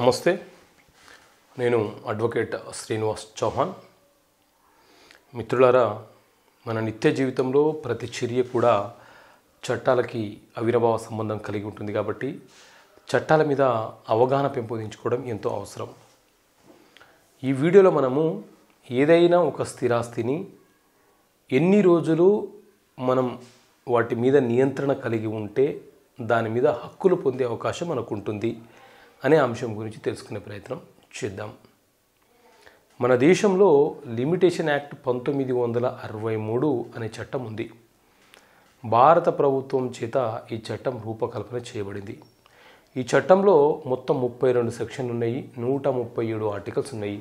నమస్తే నేను అడ్వకేట్ శ్రీనివాస్ చౌహాన్ మిత్రులారా మన నిత్య జీవితంలో ప్రతి చర్య కూడా చట్టాలకి అవిరభావ సంబంధం కలిగి ఉంటుంది కాబట్టి చట్టాల మీద అవగాహన పెంపొందించుకోవడం ఎంతో అవసరం ఈ వీడియోలో మనము ఏదైనా ఒక స్థిరాస్తిని ఎన్ని రోజులు మనం వాటి మీద నియంత్రణ కలిగి ఉంటే దాని మీద హక్కులు పొందే అవకాశం మనకు ఉంటుంది అనే అంశం గురించి తెలుసుకునే ప్రయత్నం చేద్దాం మన దేశంలో లిమిటేషన్ యాక్ట్ పంతొమ్మిది వందల అరవై మూడు అనే చట్టం ఉంది భారత ప్రభుత్వం చేత ఈ చట్టం రూపకల్పన చేయబడింది ఈ చట్టంలో మొత్తం ముప్పై రెండు సెక్షన్లు ఉన్నాయి నూట ముప్పై ఏడు ఆర్టికల్స్ ఉన్నాయి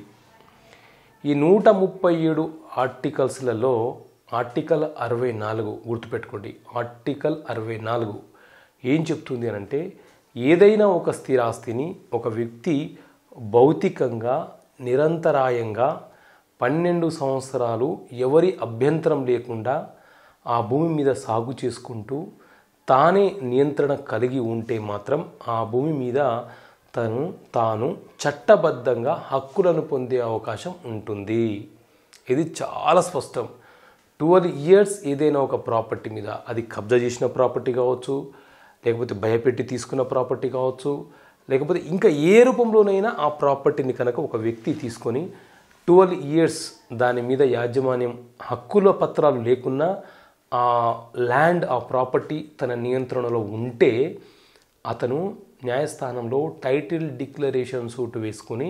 ఈ నూట ముప్పై ఏడు ఆర్టికల్స్లలో ఆర్టికల్ అరవై నాలుగు గుర్తుపెట్టుకోండి ఆర్టికల్ అరవై నాలుగు ఏం చెప్తుంది అని అంటే ఏదైనా ఒక స్థిరాస్తిని ఒక వ్యక్తి భౌతికంగా నిరంతరాయంగా పన్నెండు సంవత్సరాలు ఎవరి అభ్యంతరం లేకుండా ఆ భూమి మీద సాగు చేసుకుంటూ తానే నియంత్రణ కలిగి ఉంటే మాత్రం ఆ భూమి మీద తను తాను చట్టబద్ధంగా హక్కులను పొందే అవకాశం ఉంటుంది ఇది చాలా స్పష్టం ట్వెల్వ్ ఇయర్స్ ఏదైనా ఒక ప్రాపర్టీ మీద అది కబ్జా చేసిన ప్రాపర్టీ కావచ్చు లేకపోతే భయపెట్టి తీసుకున్న ప్రాపర్టీ కావచ్చు లేకపోతే ఇంకా ఏ రూపంలోనైనా ఆ ప్రాపర్టీని కనుక ఒక వ్యక్తి తీసుకొని ట్వెల్వ్ ఇయర్స్ దాని మీద యాజమాన్యం హక్కుల పత్రాలు లేకున్నా ఆ ల్యాండ్ ఆ ప్రాపర్టీ తన నియంత్రణలో ఉంటే అతను న్యాయస్థానంలో టైటిల్ డిక్లరేషన్ సూట్ వేసుకొని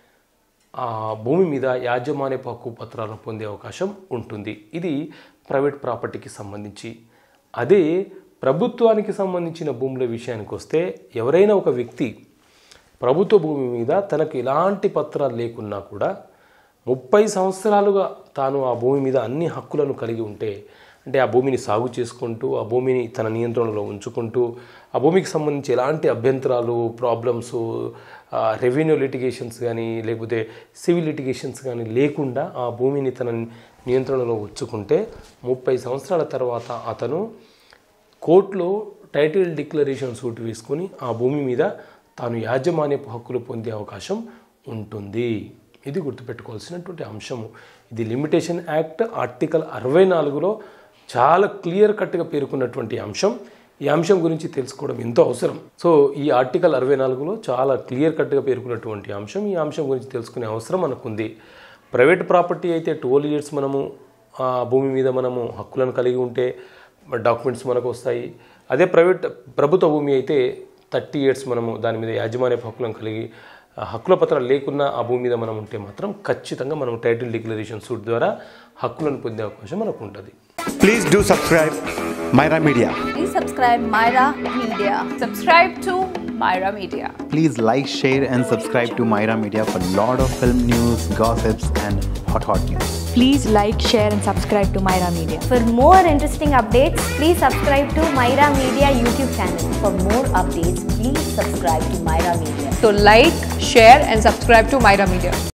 ఆ భూమి మీద యాజమాన్యపు హక్కు పత్రాలను పొందే అవకాశం ఉంటుంది ఇది ప్రైవేట్ ప్రాపర్టీకి సంబంధించి అదే ప్రభుత్వానికి సంబంధించిన భూముల విషయానికి వస్తే ఎవరైనా ఒక వ్యక్తి ప్రభుత్వ భూమి మీద తనకు ఎలాంటి పత్రాలు లేకున్నా కూడా ముప్పై సంవత్సరాలుగా తాను ఆ భూమి మీద అన్ని హక్కులను కలిగి ఉంటే అంటే ఆ భూమిని సాగు చేసుకుంటూ ఆ భూమిని తన నియంత్రణలో ఉంచుకుంటూ ఆ భూమికి సంబంధించి ఎలాంటి అభ్యంతరాలు ప్రాబ్లమ్స్ రెవెన్యూ లిటిగేషన్స్ కానీ లేకపోతే సివిల్ లిటిగేషన్స్ కానీ లేకుండా ఆ భూమిని తన నియంత్రణలో ఉంచుకుంటే ముప్పై సంవత్సరాల తర్వాత అతను కోర్టులో టైటిల్ డిక్లరేషన్ సూట్ వేసుకొని ఆ భూమి మీద తాను యాజమాన్యపు హక్కులు పొందే అవకాశం ఉంటుంది ఇది గుర్తుపెట్టుకోవాల్సినటువంటి అంశము ఇది లిమిటేషన్ యాక్ట్ ఆర్టికల్ అరవై నాలుగులో చాలా క్లియర్ కట్గా పేర్కొన్నటువంటి అంశం ఈ అంశం గురించి తెలుసుకోవడం ఎంతో అవసరం సో ఈ ఆర్టికల్ అరవై నాలుగులో చాలా క్లియర్ కట్గా పేర్కొన్నటువంటి అంశం ఈ అంశం గురించి తెలుసుకునే అవసరం మనకుంది ప్రైవేట్ ప్రాపర్టీ అయితే ట్వెల్వ్ ఇయర్స్ మనము ఆ భూమి మీద మనము హక్కులను కలిగి ఉంటే డాక్యుమెంట్స్ మనకు వస్తాయి అదే ప్రైవేట్ ప్రభుత్వ భూమి అయితే థర్టీ ఇయర్స్ మనము దాని మీద యాజమాన్య హక్కులను కలిగి ఆ హక్కుల పత్రాలు లేకున్నా ఆ భూమి మీద మనం ఉంటే మాత్రం ఖచ్చితంగా మనం టైటిల్ డిక్లరేషన్ సూట్ ద్వారా హక్కులను పొందే అవకాశం మనకు ఉంటుంది Please do subscribe Myra Media. Please subscribe Myra Media. Subscribe to Myra Media. Please like, share, and subscribe to Myra Media for lot of film news, gossips, and hot hot news. Please like, share, and subscribe to Myra Media. For more interesting updates, please subscribe to Myra Media YouTube channel. For more updates, please subscribe to Myra Media. So like, share and subscribe to Myra Media.